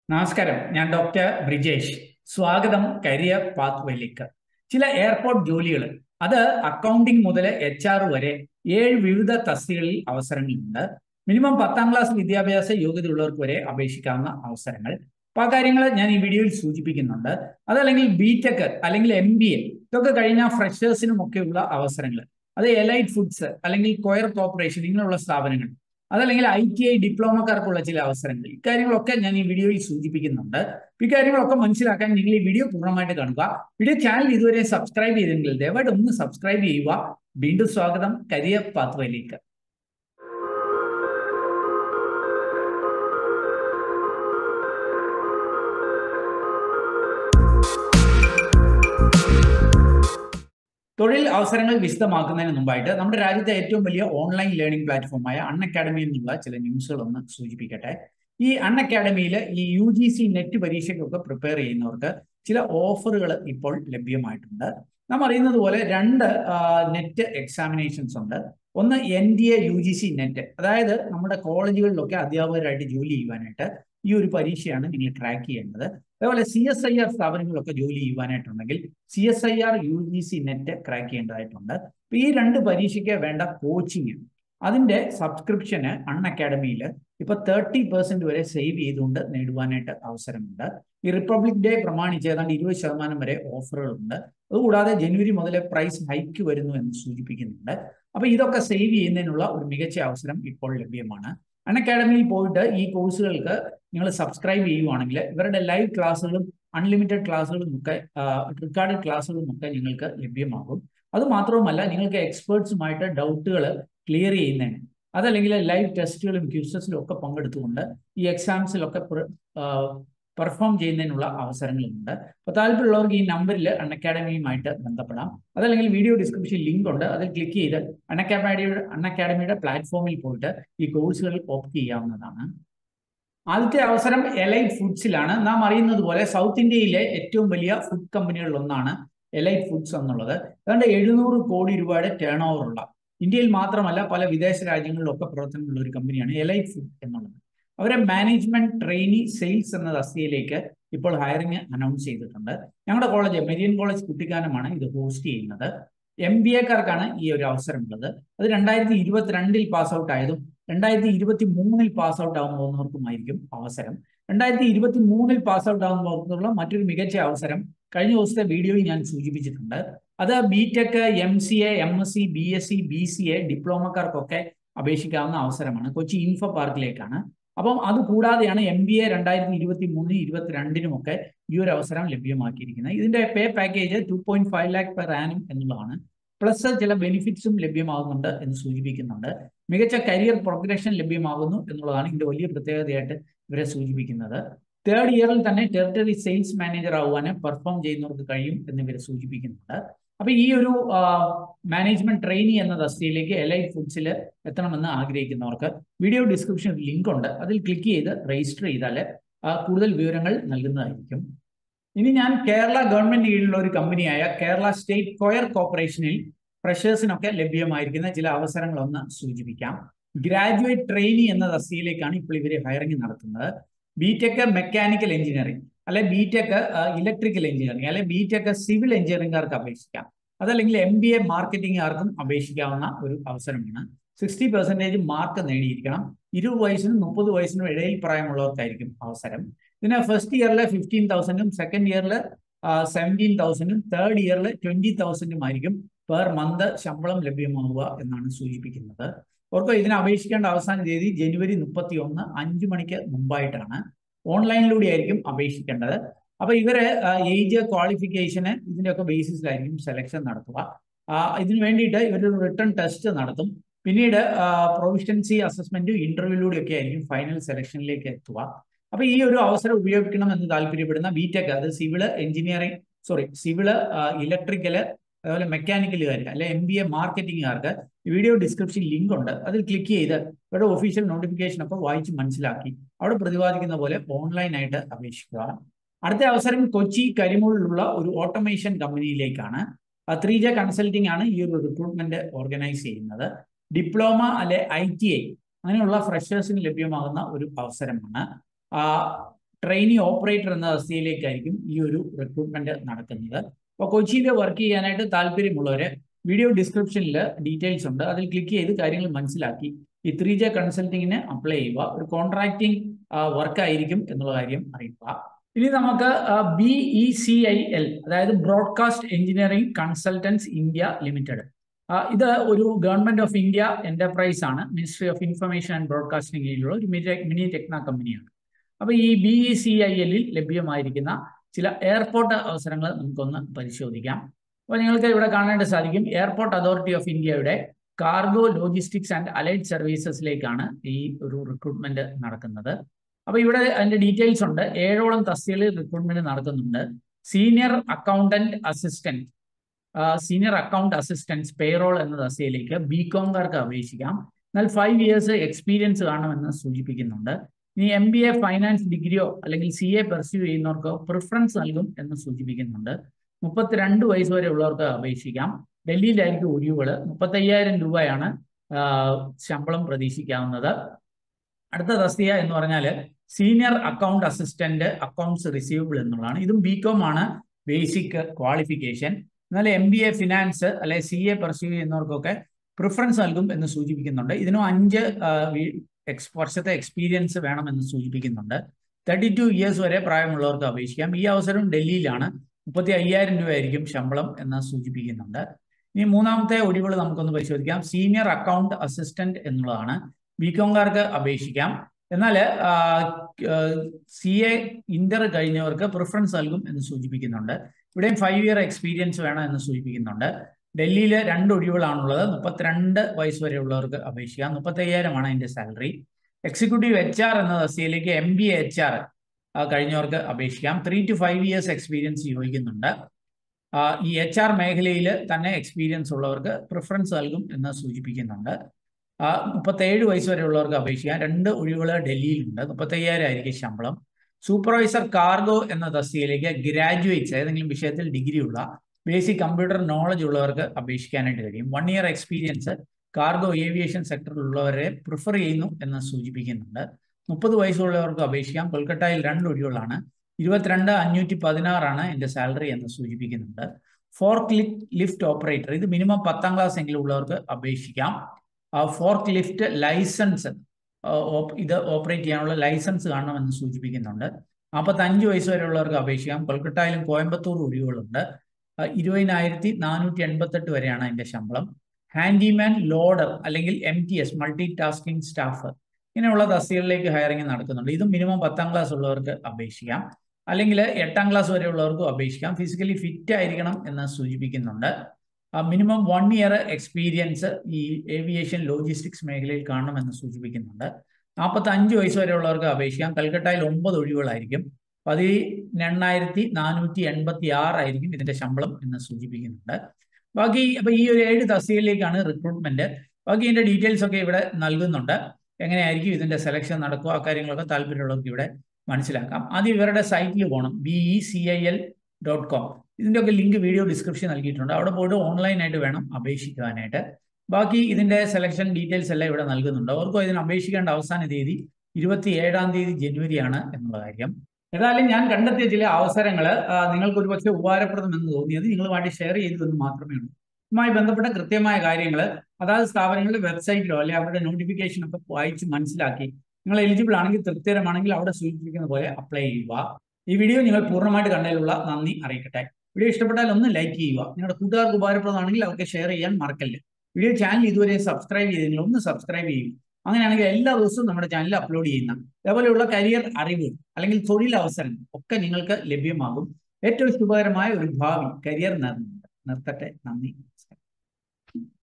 നമസ്കാരം ഞാൻ ഡോക്ടർ ബ്രിജേഷ് സ്വാഗതം കരിയർ പാത്വേയിലേക്ക് ചില എയർപോർട്ട് ജോലികൾ അത് അക്കൗണ്ടിംഗ് മുതൽ എച്ച് ആർ വരെ ഏഴ് വിവിധ തസ്തികളിൽ അവസരങ്ങളുണ്ട് മിനിമം പത്താം ക്ലാസ് വിദ്യാഭ്യാസ യോഗ്യതയുള്ളവർക്ക് വരെ അപേക്ഷിക്കാവുന്ന അവസരങ്ങൾ അപ്പോൾ ആ കാര്യങ്ങൾ ഞാൻ ഈ വീഡിയോയിൽ സൂചിപ്പിക്കുന്നുണ്ട് അതല്ലെങ്കിൽ ബി ടെക് അല്ലെങ്കിൽ എം ബി എ ഇതൊക്കെ കഴിഞ്ഞ ഫ്രഷേഴ്സിനും ഒക്കെയുള്ള അവസരങ്ങൾ അത് എലൈറ്റ് ഫുഡ്സ് അല്ലെങ്കിൽ കൊയർ കോർപ്പറേഷൻ ഇങ്ങനെയുള്ള സ്ഥാപനങ്ങൾ അതല്ലെങ്കിൽ ഐ ടി ഐ ഡിപ്ലോമക്കാർക്കുള്ള ചില അവസരങ്ങൾ ഇക്കാര്യങ്ങളൊക്കെ ഞാൻ ഈ വീഡിയോയിൽ സൂചിപ്പിക്കുന്നുണ്ട് ഇക്കാര്യങ്ങളൊക്കെ മനസ്സിലാക്കാൻ നിങ്ങൾ ഈ വീഡിയോ പൂർണ്ണമായിട്ട് കാണുക വീഡിയോ ചാനൽ ഇതുവരെ സബ്സ്ക്രൈബ് ചെയ്തെങ്കിൽ ദയവായിട്ട് ഒന്ന് സബ്സ്ക്രൈബ് ചെയ്യുക വീണ്ടും സ്വാഗതം കരിയർ പാത്വയിലേക്ക് തൊഴിൽ അവസരങ്ങൾ വിശദമാക്കുന്നതിന് മുമ്പായിട്ട് നമ്മുടെ രാജ്യത്തെ ഏറ്റവും വലിയ ഓൺലൈൻ ലേണിംഗ് പ്ലാറ്റ്ഫോമായ അൺ അക്കാഡമിയിൽ നിന്നുള്ള ചില ന്യൂസുകൾ ഒന്ന് സൂചിപ്പിക്കട്ടെ ഈ അൺ അക്കാഡമിയിൽ ഈ യു ജി സി നെറ്റ് പരീക്ഷയ്ക്കൊക്കെ പ്രിപ്പയർ ചെയ്യുന്നവർക്ക് ചില ഓഫറുകൾ ഇപ്പോൾ ലഭ്യമായിട്ടുണ്ട് നാം അറിയുന്നത് പോലെ രണ്ട് നെറ്റ് എക്സാമിനേഷൻസ് ഉണ്ട് ഒന്ന് N D A U G C net അതായത് നമ്മുടെ കോളേജുകളിലൊക്കെ അധ്യാപകരായിട്ട് ജോലി ചെയ്യുവാനായിട്ട് ഈ ഒരു പരീക്ഷയാണ് നിങ്ങൾ ട്രാക്ക് ചെയ്യേണ്ടത് അതേപോലെ സി എസ് ഐ ആർ സ്ഥാപനങ്ങളൊക്കെ ജോലി ചെയ്യുവാനായിട്ടുണ്ടെങ്കിൽ C S I R U G C net crack ചെയ്യേണ്ടതായിട്ടുണ്ട് അപ്പൊ ഈ രണ്ട് പരീക്ഷയ്ക്ക് വേണ്ട കോച്ചിങ് അതിന്റെ സബ്സ്ക്രിപ്ഷന് അൺ അക്കാഡമിയിൽ ഇപ്പൊ തേർട്ടി പെർസെന്റ് വരെ സേവ് ചെയ്തുകൊണ്ട് നേടുവാനായിട്ട് അവസരമുണ്ട് ഈ റിപ്പബ്ലിക് ഡേ പ്രമാണിച്ച് ഏതാണ്ട് ഇരുപത് ശതമാനം വരെ ഓഫറുകളുണ്ട് അതുകൂടാതെ ജനുവരി മുതൽ പ്രൈസ് ഹൈക്ക് വരുന്നു എന്ന് സൂചിപ്പിക്കുന്നുണ്ട് അപ്പൊ ഇതൊക്കെ സേവ് ചെയ്യുന്നതിനുള്ള ഒരു മികച്ച അവസരം ഇപ്പോൾ ലഭ്യമാണ് അൺ അക്കാഡമിയിൽ പോയിട്ട് ഈ കോഴ്സുകൾക്ക് നിങ്ങൾ സബ്സ്ക്രൈബ് ചെയ്യുവാണെങ്കിൽ ഇവരുടെ ലൈവ് ക്ലാസ്സുകളും അൺലിമിറ്റഡ് ക്ലാസ്സുകളും ഒക്കെ റെക്കോർഡഡ് ക്ലാസ്സുകളും ഒക്കെ നിങ്ങൾക്ക് ലഭ്യമാകും അത് മാത്രവുമല്ല നിങ്ങൾക്ക് എക്സ്പേർട്സുമായിട്ട് ഡൗട്ടുകൾ ക്ലിയർ ചെയ്യുന്നതിന് അതല്ലെങ്കിൽ ലൈവ് ടെസ്റ്റുകളും ക്യൂസസിലും ഒക്കെ പങ്കെടുത്തുകൊണ്ട് ഈ എക്സാംസിലൊക്കെ പെർഫോം ചെയ്യുന്നതിനുള്ള അവസരങ്ങളുണ്ട് അപ്പോൾ താല്പര്യമുള്ളവർക്ക് ഈ നമ്പറിൽ അൺ അക്കാഡമിയുമായിട്ട് ബന്ധപ്പെടാം അതല്ലെങ്കിൽ വീഡിയോ ഡിസ്ക്രിപ്ഷൻ ലിങ്ക് ഉണ്ട് അതിൽ ക്ലിക്ക് ചെയ്ത് അൺ അക്കാഡമിയുടെ അൺ അക്കാഡമിയുടെ പ്ലാറ്റ്ഫോമിൽ പോയിട്ട് ഈ കോഴ്സുകൾ ഓപ്റ്റ് ചെയ്യാവുന്നതാണ് ആദ്യത്തെ അവസരം എലൈറ്റ് ഫുഡ്സിലാണ് നാം അറിയുന്നത് പോലെ സൗത്ത് ഇന്ത്യയിലെ ഏറ്റവും വലിയ ഫുഡ് കമ്പനികളിൽ ഒന്നാണ് എലൈറ്റ് ഫുഡ്സ് എന്നുള്ളത് ഏതാണ്ട് എഴുന്നൂറ് കോടി രൂപയുടെ ടേൺ ഓവർ ഉള്ള ഇന്ത്യയിൽ മാത്രമല്ല പല വിദേശ രാജ്യങ്ങളിലൊക്കെ പ്രവർത്തനമുള്ള ഒരു കമ്പനിയാണ് എലൈറ്റ് ഫുഡ് എന്നുള്ളത് അവരെ മാനേജ്മെന്റ് ട്രെയിനി സെയിൽസ് എന്ന തസ്തികയിലേക്ക് ഇപ്പോൾ ഹയറിംഗ് അനൗൺസ് ചെയ്തിട്ടുണ്ട് ഞങ്ങളുടെ കോളേജ് മെരിയൻ കോളേജ് കുട്ടിക്കാനമാണ് ഇത് ഹോസ്റ്റ് ചെയ്യുന്നത് എം ബി എക്കാർക്കാണ് ഈ ഒരു അവസരമുള്ളത് അത് രണ്ടായിരത്തി ഇരുപത്തിരണ്ടിൽ പാസ് ഔട്ട് ആയതും രണ്ടായിരത്തി ഇരുപത്തി മൂന്നിൽ പാസ് ഔട്ട് ആകാൻ പോകുന്നവർക്കുമായിരിക്കും അവസരം രണ്ടായിരത്തി ഇരുപത്തി മൂന്നിൽ പാസ് ഔട്ട് ആകുന്നവർക്കുള്ള മറ്റൊരു മികച്ച അവസരം കഴിഞ്ഞ ദിവസത്തെ വീഡിയോയിൽ ഞാൻ സൂചിപ്പിച്ചിട്ടുണ്ട് അത് B tech M C A M S C B S C B C A ഡിപ്ലോമക്കാർക്കൊക്കെ അപേക്ഷിക്കാവുന്ന അവസരമാണ് കൊച്ചി ഇൻഫോ പാർക്കിലേക്കാണ് അപ്പം അത് കൂടാതെയാണ് എം ബി എ രണ്ടായിരത്തി ഇരുപത്തി മൂന്ന് ഇരുപത്തിരണ്ടിനും ഒക്കെ ഈ ഒരു അവസരം ലഭ്യമാക്കിയിരിക്കുന്നത് ഇതിന്റെ pay package two point five lakh per annum എന്നുള്ളതാണ് പ്ലസ് ചില ബെനിഫിറ്റ്സും ലഭ്യമാകുന്നുണ്ട് എന്ന് സൂചിപ്പിക്കുന്നുണ്ട് മികച്ച കരിയർ പ്രോഗ്രഷൻ ലഭ്യമാകുന്നു എന്നുള്ളതാണ് ഇതിന്റെ വലിയ പ്രത്യേകതയായിട്ട് ഇവരെ സൂചിപ്പിക്കുന്നത് തേർഡ് ഇയറിൽ തന്നെ ടെറിട്ടറി സെയിൽസ് മാനേജർ ആകുവാൻ പെർഫോം ചെയ്യുന്നവർക്ക് കഴിയും എന്ന് ഇവരെ സൂചിപ്പിക്കുന്നുണ്ട് അപ്പൊ ഈ ഒരു മാനേജ്മെന്റ് ട്രെയിനി എന്ന തസ്തിയിലേക്ക് എലൈറ്റ് ഫുഡ്സിൽ എത്തണമെന്ന് ആഗ്രഹിക്കുന്നവർക്ക് വീഡിയോ ഡിസ്ക്രിപ്ഷൻ ലിങ്ക് ഉണ്ട് അതിൽ ക്ലിക്ക് ചെയ്ത് രജിസ്റ്റർ ചെയ്താൽ കൂടുതൽ വിവരങ്ങൾ നൽകുന്നതായിരിക്കും ഇനി ഞാൻ കേരള ഗവൺമെന്റ് കീഴിലുള്ള ഒരു കമ്പനിയായ കേരള സ്റ്റേറ്റ് കൊയർ കോർപ്പറേഷനിൽ ഫ്രഷേഴ്സിനൊക്കെ ലഭ്യമായിരിക്കുന്ന ചില അവസരങ്ങളൊന്ന് സൂചിപ്പിക്കാം ഗ്രാജുവേറ്റ് ട്രെയിനി എന്ന തസ്തിയിലേക്കാണ് ഇപ്പോൾ ഇവർ ഹയറിംഗ് നടത്തുന്നത് ബി ടെക് മെക്കാനിക്കൽ എഞ്ചിനീയറിംഗ് അല്ലെ ബി ടെക് ഇലക്ട്രിക്കൽ എഞ്ചിനീയറിംഗ് അല്ലെ ബി ടെക് സിവിൽ എഞ്ചിനീയറിംഗുകാർക്ക് അപേക്ഷിക്കാം അതല്ലെങ്കിൽ എം ബി എ മാർക്കറ്റിംഗുകാർക്കും അപേക്ഷിക്കാവുന്ന ഒരു അവസരമാണ് സിക്സ്റ്റി പെർസെൻറ്റേജ് മാർക്ക് നേടിയിരിക്കണം ഇരുപത് വയസ്സിനും മുപ്പത് വയസ്സിനും ഇടയിൽ പ്രായമുള്ളവർക്കായിരിക്കും അവസരം ഇതിന് ഫസ്റ്റ് ഇയറിൽ ഫിഫ്റ്റീൻ തൗസൻഡും സെക്കൻഡ് ഇയറിൽ സെവൻറ്റീൻ തൗസൻഡും തേർഡ് ഇയറിൽ ട്വൻറ്റി തൗസൻഡും ആയിരിക്കും പെർ മന്ത് ശമ്പളം ലഭ്യമാവുക എന്നാണ് സൂചിപ്പിക്കുന്നത് ഓർക്കോ ഇതിന് അപേക്ഷിക്കേണ്ട അവസാന തീയതി ജനുവരി മുപ്പത്തി ഒന്ന് അഞ്ചു മണിക്ക് മുമ്പായിട്ടാണ് ഓൺലൈനിലൂടെ ആയിരിക്കും അപേക്ഷിക്കേണ്ടത് അപ്പൊ ഇവര് ഏജ് ക്വാളിഫിക്കേഷന് ഇതിന്റെയൊക്കെ ബേസിസിലായിരിക്കും സെലക്ഷൻ നടത്തുക ഇതിനു വേണ്ടിയിട്ട് ഇവരൊരു റിട്ടേൺ ടെസ്റ്റ് നടത്തും പിന്നീട് പ്രൊവിഷൻസി അസസ്മെന്റും ഇന്റർവ്യൂയിലൂടെയൊക്കെ ആയിരിക്കും ഫൈനൽ സെലക്ഷനിലേക്ക് എത്തുക അപ്പൊ ഈ ഒരു അവസരം ഉപയോഗിക്കണം എന്ന് താല്പര്യപ്പെടുന്ന ബി ടെക് അത് civil engineering sorry civil electrical അതുപോലെ മെക്കാനിക്കലുകാർ അല്ലെ എം ബി എ മാർക്കറ്റിംഗുകാർക്ക് വീഡിയോ ഡിസ്ക്രിപ്ഷൻ ലിങ്ക് ഉണ്ട് അതിൽ ക്ലിക്ക് ചെയ്ത് ഇവരുടെ ഒഫീഷ്യൽ നോട്ടിഫിക്കേഷൻ ഒക്കെ വായിച്ച് മനസ്സിലാക്കി അവിടെ പ്രതിപാദിക്കുന്ന പോലെ ഓൺലൈനായിട്ട് അപേക്ഷിക്കുക അടുത്ത അവസരം കൊച്ചി കരിമൂളിലുള്ള ഒരു ഓട്ടോമേഷൻ കമ്പനിയിലേക്കാണ് ത്രീ ജെ കൺസൾട്ടിംഗ് ആണ് ഈ ഒരു റിക്രൂട്ട്മെന്റ് ഓർഗനൈസ് ചെയ്യുന്നത് ഡിപ്ലോമ അല്ലെ ഐ ടി ഐ അങ്ങനെയുള്ള ഫ്രഷേഴ്സിന് ലഭ്യമാകുന്ന ഒരു അവസരമാണ് ട്രെയിനി ഓപ്പറേറ്റർ എന്ന അവസ്ഥയിലേക്കായിരിക്കും ഈ ഒരു റിക്രൂട്ട്മെന്റ് നടക്കുന്നത് അപ്പോൾ കൊച്ചിയിൽ വർക്ക് ചെയ്യാനായിട്ട് താല്പര്യമുള്ളവര് വീഡിയോ ഡിസ്ക്രിപ്ഷനിൽ ഡീറ്റെയിൽസ് ഉണ്ട് അതിൽ ക്ലിക്ക് ചെയ്ത് കാര്യങ്ങൾ മനസ്സിലാക്കി ഈ ത്രീ ജെ കൺസൾട്ടിങ്ങിന് അപ്ലൈ ചെയ്യുക ഒരു കോൺട്രാക്ടിങ് വർക്ക് ആയിരിക്കും എന്നുള്ള കാര്യം അറിയുക ഇനി നമുക്ക് B E C I L അതായത് broadcast engineering consultants India limited ഇത് ഒരു ഗവൺമെന്റ് ഓഫ് ഇന്ത്യ എന്റർപ്രൈസ് ആണ് ministry of information and broadcasting കീഴിലുള്ള ഒരു മിനി ടെക്ന കമ്പനിയാണ് അപ്പൊ ഈ ബി ഇ സി ഐ എല്ലിൽ ലഭ്യമായിരിക്കുന്ന ചില എയർപോർട്ട് അവസരങ്ങൾ നമുക്കൊന്ന് പരിശോധിക്കാം അപ്പോൾ നിങ്ങൾക്ക് ഇവിടെ കാണാനായിട്ട് സാധിക്കും എയർപോർട്ട് അതോറിറ്റി ഓഫ് ഇന്ത്യയുടെ കാർഗോ ലോജിസ്റ്റിക്സ് ആൻഡ് അലൈഡ് സർവീസസിലേക്കാണ് ഈ ഒരു റിക്രൂട്ട്മെന്റ് നടക്കുന്നത് അപ്പോൾ ഇവിടെ അതിന്റെ ഡീറ്റെയിൽസ് ഉണ്ട് ഏഴോളം തസ്തികളിൽ റിക്രൂട്ട്മെന്റ് നടക്കുന്നുണ്ട് senior accountant assistant senior account assistants payroll എന്ന തസ്തികയിലേക്ക് ബി കോംകാർക്ക് അപേക്ഷിക്കാം എന്നാൽ ഫൈവ് ഇയേഴ്സ് എക്സ്പീരിയൻസ് കാണുമെന്ന് സൂചിപ്പിക്കുന്നുണ്ട് ഇനി എം ബി എ ഫൈനാൻസ് ഡിഗ്രിയോ അല്ലെങ്കിൽ സി എ പെർസ്യൂ ചെയ്യുന്നവർക്കോ പ്രിഫറൻസ് നൽകും എന്ന് സൂചിപ്പിക്കുന്നുണ്ട് മുപ്പത്തിരണ്ട് വയസ്സ് വരെ ഉള്ളവർക്ക് അപേക്ഷിക്കാം ഡൽഹിയിലായിരിക്കും ഒഴിവുകൾ മുപ്പത്തയ്യായിരം രൂപയാണ് ശമ്പളം പ്രതീക്ഷിക്കാവുന്നത് അടുത്ത തസ്തിക എന്ന് പറഞ്ഞാൽ senior account assistant accounts receivable എന്നുള്ളതാണ് ഇതും ബി കോം ആണ് ബേസിക് ക്വാളിഫിക്കേഷൻ എന്നാൽ എം ബി എ ഫിനാൻസ് അല്ലെ സി എ പെർസ്യൂ ചെയ്യുന്നവർക്കൊക്കെ പ്രിഫറൻസ് നൽകും എന്ന് സൂചിപ്പിക്കുന്നുണ്ട് ഇതിനും അഞ്ച് എക്സ് വർഷത്തെ എക്സ്പീരിയൻസ് വേണമെന്ന് സൂചിപ്പിക്കുന്നുണ്ട് തേർട്ടി ടു ഇയേഴ്സ് വരെ പ്രായമുള്ളവർക്ക് അപേക്ഷിക്കാം ഈ അവസരം ഡൽഹിയിലാണ് മുപ്പത്തി അയ്യായിരം രൂപയായിരിക്കും ശമ്പളം എന്ന് സൂചിപ്പിക്കുന്നുണ്ട് ഇനി മൂന്നാമത്തെ ഒഴിവുകൾ നമുക്കൊന്ന് പരിശോധിക്കാം സീനിയർ അക്കൗണ്ട് അസിസ്റ്റന്റ് എന്നുള്ളതാണ് ബികോംകാർക്ക് അപേക്ഷിക്കാം എന്നാൽ സി എ ഇന്റർ കഴിഞ്ഞവർക്ക് പ്രിഫറൻസ് നൽകും എന്ന് സൂചിപ്പിക്കുന്നുണ്ട് ഇവിടെയും ഫൈവ് ഇയർ എക്സ്പീരിയൻസ് വേണം എന്ന് സൂചിപ്പിക്കുന്നുണ്ട് ഡൽഹിയിൽ രണ്ട് ഒഴിവുകളാണുള്ളത് മുപ്പത്തിരണ്ട് വയസ്സ് വരെയുള്ളവർക്ക് അപേക്ഷിക്കാം മുപ്പത്തി അയ്യായിരമാണ് അതിന്റെ സാലറി എക്സിക്യൂട്ടീവ് എച്ച് ആർ എന്ന തസ്തികയിലേക്ക് എം ബി എച്ച് ആർ കഴിഞ്ഞവർക്ക് അപേക്ഷിക്കാം three to five years experience ചോദിക്കുന്നുണ്ട് ഈ എച്ച് ആർ മേഖലയിൽ തന്നെ എക്സ്പീരിയൻസ് ഉള്ളവർക്ക് പ്രിഫറൻസ് നൽകും എന്ന് സൂചിപ്പിക്കുന്നുണ്ട് മുപ്പത്തേഴ് വയസ്സ് വരെയുള്ളവർക്ക് അപേക്ഷിക്കാം രണ്ട് ഒഴിവുകൾ ഡൽഹിയിലുണ്ട് മുപ്പത്തയ്യായിരം ആയിരിക്കും ശമ്പളം സൂപ്പർവൈസർ കാർഗോ എന്ന തസ്തികയിലേക്ക് ഗ്രാജുവേറ്റ്സ് ഏതെങ്കിലും വിഷയത്തിൽ ഡിഗ്രി ഉള്ള ബേസിക് കമ്പ്യൂട്ടർ നോളജ് ഉള്ളവർക്ക് അപേക്ഷിക്കാനായിട്ട് കഴിയും one year experience cargo aviation സെക്ടറിലുള്ളവരെ പ്രിഫർ ചെയ്യുന്നു എന്ന് സൂചിപ്പിക്കുന്നുണ്ട് മുപ്പത് വയസ്സുള്ളവർക്ക് അപേക്ഷിക്കാം കൊൽക്കത്തയിൽ രണ്ട് ഒഴിവുകളാണ് ഇരുപത്തിരണ്ട് അഞ്ഞൂറ്റി പതിനാറാണ് എൻ്റെ സാലറി എന്ന് സൂചിപ്പിക്കുന്നുണ്ട് ഫോർക്ക് ലിഫ്റ്റ് ലിഫ്റ്റ് ഓപ്പറേറ്റർ ഇത് മിനിമം പത്താം ക്ലാസ് എങ്കിലും ഉള്ളവർക്ക് അപേക്ഷിക്കാം ഫോർക്ക് ലിഫ്റ്റ് ലൈസൻസ് ഇത് ഓപ്പറേറ്റ് ചെയ്യാനുള്ള ലൈസൻസ് കാണണമെന്ന് സൂചിപ്പിക്കുന്നുണ്ട് നാൽപ്പത്തഞ്ച് വയസ്സ് വരെയുള്ളവർക്ക് അപേക്ഷിക്കാം കൊൽക്കത്തയിലും കോയമ്പത്തൂർ ഒഴിവുകളുണ്ട് ഇരുപതിനായിരത്തി നാനൂറ്റി എൺപത്തെട്ട് വരെയാണ് അതിന്റെ ശമ്പളം ഹാൻഡിമാൻ ലോഡർ അല്ലെങ്കിൽ M T S multi tasking staff ഇങ്ങനെയുള്ള തസ്തികളിലേക്ക് ഹയറിംഗ് നടക്കുന്നുണ്ട് ഇതും മിനിമം പത്താം ക്ലാസ് ഉള്ളവർക്ക് അപേക്ഷിക്കാം അല്ലെങ്കിൽ എട്ടാം ക്ലാസ് വരെയുള്ളവർക്കും അപേക്ഷിക്കാം ഫിസിക്കലി ഫിറ്റ് ആയിരിക്കണം എന്ന് സൂചിപ്പിക്കുന്നുണ്ട് മിനിമം വൺ ഇയർ എക്സ്പീരിയൻസ് ഈ ഏവിയേഷൻ ലോജിസ്റ്റിക്സ് മേഖലയിൽ കാണണമെന്ന് സൂചിപ്പിക്കുന്നുണ്ട് നാൽപ്പത്തി അഞ്ച് വയസ്സ് വരെയുള്ളവർക്ക് അപേക്ഷിക്കാം കൽക്കട്ടയിൽ ഒമ്പത് ഒഴിവുകളായിരിക്കും പതിനെണ്ണായിരത്തി നാനൂറ്റി എൺപത്തി ആറായിരിക്കും ഇതിന്റെ ശമ്പളം എന്ന് സൂചിപ്പിക്കുന്നുണ്ട് ബാക്കി അപ്പൊ ഈ ഒരു ഏഴ് തസ്തികയിലേക്കാണ് റിക്രൂട്ട്മെന്റ് ബാക്കി ഇതിന്റെ ഡീറ്റെയിൽസ് ഒക്കെ ഇവിടെ നൽകുന്നുണ്ട് എങ്ങനെയായിരിക്കും ഇതിന്റെ സെലക്ഷൻ നടക്കുക ആ കാര്യങ്ങളൊക്കെ താല്പര്യമുള്ളവർക്ക് ഇവിടെ മനസ്സിലാക്കാം ആദ്യം ഇവരുടെ സൈറ്റിൽ പോകണം B E C I L dot com ഇതിന്റെ ഒക്കെ ലിങ്ക് വീഡിയോ ഡിസ്ക്രിപ്ഷൻ നൽകിയിട്ടുണ്ട് അവിടെ പോയിട്ട് ഓൺലൈനായിട്ട് വേണം അപേക്ഷിക്കുവാനായിട്ട് ബാക്കി ഇതിന്റെ സെലക്ഷൻ ഡീറ്റെയിൽസ് എല്ലാം ഇവിടെ നൽകുന്നുണ്ട് അവർക്കും ഇതിന് അപേക്ഷിക്കേണ്ട അവസാന തീയതി ഇരുപത്തി ഏഴാം തീയതി ജനുവരിയാണ് എന്നുള്ള കാര്യം ഏതായാലും ഞാൻ കണ്ടെത്തിയ ചില അവസരങ്ങൾ നിങ്ങൾക്ക് ഒരുപക്ഷെ ഉപകാരപ്രദമെന്ന് തോന്നിയത് നിങ്ങളുമായിട്ട് ഷെയർ ചെയ്തു എന്ന് മാത്രമേ ഉള്ളൂ ഇതുമായി ബന്ധപ്പെട്ട കൃത്യമായ കാര്യങ്ങൾ അതായത് സ്ഥാപനങ്ങളുടെ വെബ്സൈറ്റിലോ അല്ലെങ്കിൽ അവരുടെ നോട്ടിഫിക്കേഷൻ ഒക്കെ വായിച്ച് മനസ്സിലാക്കി നിങ്ങൾ എലിജിബിൾ ആണെങ്കിൽ തൃപ്തികരമാണെങ്കിൽ അവിടെ സൂചിപ്പിക്കുന്ന പോലെ അപ്ലൈ ചെയ്യുക ഈ വീഡിയോ നിങ്ങൾ പൂർണ്ണമായിട്ട് കണ്ടതിലുള്ള നന്ദി അറിയിക്കട്ടെ വീഡിയോ ഇഷ്ടപ്പെട്ടാൽ ഒന്ന് ലൈക്ക് ചെയ്യുക നിങ്ങളുടെ കൂട്ടുകാർക്ക് ഉപകാരപ്രദമാണെങ്കിൽ അവർക്ക് ഷെയർ ചെയ്യാൻ മറക്കല്ല് വീഡിയോ ചാനൽ ഇതുവരെ സബ്സ്ക്രൈബ് ചെയ്തെങ്കിൽ ഒന്ന് സബ്സ്ക്രൈബ് ചെയ്യും അങ്ങനെയാണെങ്കിൽ എല്ലാ ദിവസവും നമ്മുടെ ചാനലിൽ അപ്ലോഡ് ചെയ്യുന്ന അതേപോലെയുള്ള കരിയർ അറിവ് അല്ലെങ്കിൽ തൊഴിൽ അവസരങ്ങൾ ഒക്കെ നിങ്ങൾക്ക് ലഭ്യമാകും ഏറ്റവും ശുഭകരമായ ഒരു ഭാവി കരിയർ നിർത്തട്ടെ നന്ദി